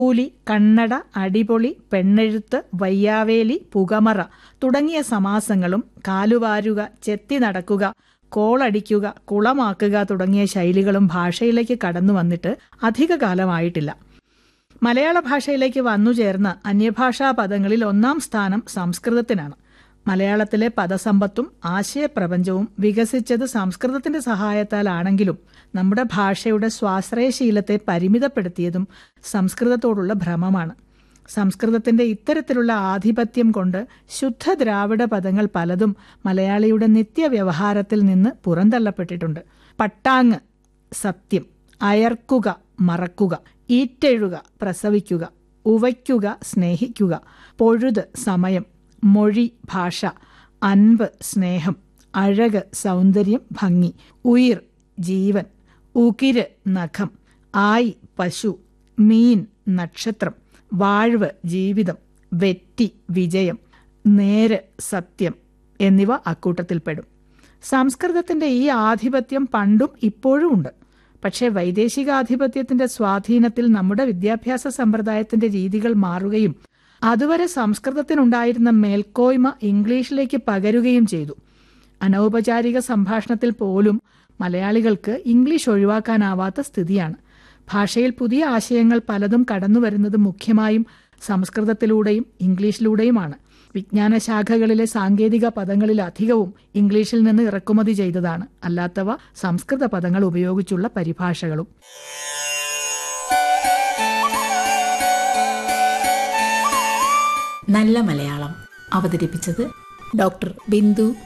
കൂലി കണ്ണട അടിപൊളി പെണ്ണെഴുത്ത് വയ്യാവേലി പുകമറ തുടങ്ങിയ സമാസങ്ങളും കാലുവാരുക ചെത്തി നടക്കുക കോളടിക്കുക കുളമാക്കുക തുടങ്ങിയ ശൈലികളും ഭാഷയിലേക്ക് കടന്നു വന്നിട്ട് അധിക കാലമായിട്ടില്ല മലയാള ഭാഷയിലേക്ക് വന്നു ചേർന്ന അന്യഭാഷാ പദങ്ങളിൽ ഒന്നാം സ്ഥാനം സംസ്കൃതത്തിനാണ് മലയാളത്തിലെ പദസമ്പത്തും ആശയപ്രപഞ്ചവും വികസിച്ചത് സംസ്കൃതത്തിന്റെ സഹായത്താലാണെങ്കിലും നമ്മുടെ ഭാഷയുടെ സ്വാശ്രയശീലത്തെ പരിമിതപ്പെടുത്തിയതും സംസ്കൃതത്തോടുള്ള ഭ്രമമാണ് സംസ്കൃതത്തിന്റെ ഇത്തരത്തിലുള്ള ആധിപത്യം കൊണ്ട് ശുദ്ധ ദ്രാവിഡ പദങ്ങൾ പലതും മലയാളിയുടെ നിത്യവ്യവഹാരത്തിൽ നിന്ന് പുറന്തള്ളപ്പെട്ടിട്ടുണ്ട് പട്ടാങ് സത്യം അയർക്കുക മറക്കുക ഈറ്റെഴുക പ്രസവിക്കുക ഉവയ്ക്കുക സ്നേഹിക്കുക പൊഴുത് സമയം മൊഴി ഭാഷ അൻപ് സ്നേഹം അഴക് സൗന്ദര്യം ഭംഗി ഉയിർ ജീവൻ ഉകിര് നഖം ആയി പശു മീൻ നക്ഷത്രം വാഴ്വ് ജീവിതം വെറ്റി വിജയം നേര് സത്യം എന്നിവ അക്കൂട്ടത്തിൽപ്പെടും സംസ്കൃതത്തിന്റെ ഈ ആധിപത്യം പണ്ടും ഇപ്പോഴും ഉണ്ട് പക്ഷേ വൈദേശികാധിപത്യത്തിന്റെ സ്വാധീനത്തിൽ നമ്മുടെ വിദ്യാഭ്യാസ സമ്പ്രദായത്തിന്റെ രീതികൾ മാറുകയും അതുവരെ സംസ്കൃതത്തിനുണ്ടായിരുന്ന മേൽക്കോയ്മ ഇംഗ്ലീഷിലേക്ക് പകരുകയും ചെയ്തു അനൗപചാരിക സംഭാഷണത്തിൽ പോലും മലയാളികൾക്ക് ഇംഗ്ലീഷ് ഒഴിവാക്കാനാവാത്ത സ്ഥിതിയാണ് ഭാഷയിൽ പുതിയ ആശയങ്ങൾ പലതും കടന്നുവരുന്നത് മുഖ്യമായും സംസ്കൃതത്തിലൂടെയും ഇംഗ്ലീഷിലൂടെയുമാണ് വിജ്ഞാന ശാഖകളിലെ സാങ്കേതിക പദങ്ങളിൽ അധികവും ഇംഗ്ലീഷിൽ നിന്ന് ഇറക്കുമതി ചെയ്തതാണ് അല്ലാത്തവ സംസ്കൃത പദങ്ങൾ ഉപയോഗിച്ചുള്ള പരിഭാഷകളും നല്ല മലയാളം അവതരിപ്പിച്ചത് ഡോക്ടർ ബിന്ദു